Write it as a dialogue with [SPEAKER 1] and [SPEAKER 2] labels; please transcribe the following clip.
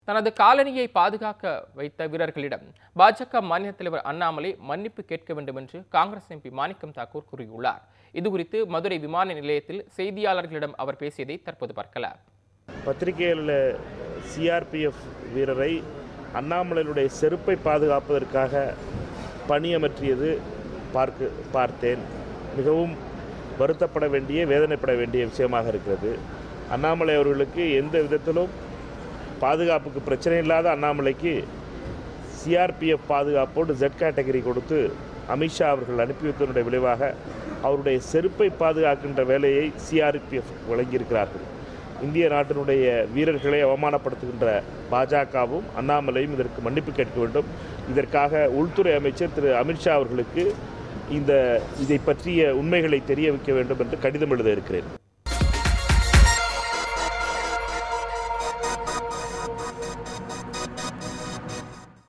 [SPEAKER 1] தனது காலனியை பாதுகாக்க வைத்த வீரர்களிடம் பாஜக மாநில தலைவர் அண்ணாமலை மன்னிப்பு கேட்க வேண்டும் என்று காங்கிரஸ் எம்பி மாணிக்கம் தாக்கூர் கூறியுள்ளார் இதுகுறித்து மதுரை விமான நிலையத்தில் செய்தியாளர்களிடம் அவர் பேசியதை தற்போது பார்க்கலாம்
[SPEAKER 2] பத்திரிகையில் சிஆர்பிஎஃப் வீரரை அண்ணாமலையினுடைய செருப்பை பாதுகாப்பதற்காக பணியமற்றியது பார்க்க பார்த்தேன் மிகவும் வருத்தப்பட வேண்டிய வேதனைப்பட வேண்டிய விஷயமாக இருக்கிறது அண்ணாமலை அவர்களுக்கு எந்த விதத்திலும் பாதுகாப்புக்கு பிரச்சனை இல்லாத அண்ணாமலைக்கு சிஆர்பிஎஃப் பாதுகாப்போடு ஜெட் கேட்டகரி கொடுத்து அமித்ஷா அவர்கள் அனுப்பி வைத்ததனுடைய விளைவாக அவருடைய செருப்பை பாதுகாக்கின்ற வேலையை சிஆர்பிஎஃப் வழங்கியிருக்கிறார்கள் இந்திய நாட்டினுடைய வீரர்களை அவமானப்படுத்துகின்ற பாஜகவும் அண்ணாமலையும் இதற்கு மன்னிப்பு கேட்க வேண்டும் இதற்காக உள்துறை அமைச்சர் திரு அமித்ஷா அவர்களுக்கு இந்த இதை பற்றிய உண்மைகளை தெரிய வைக்க வேண்டும் என்று கடிதம் எழுத இருக்கிறேன்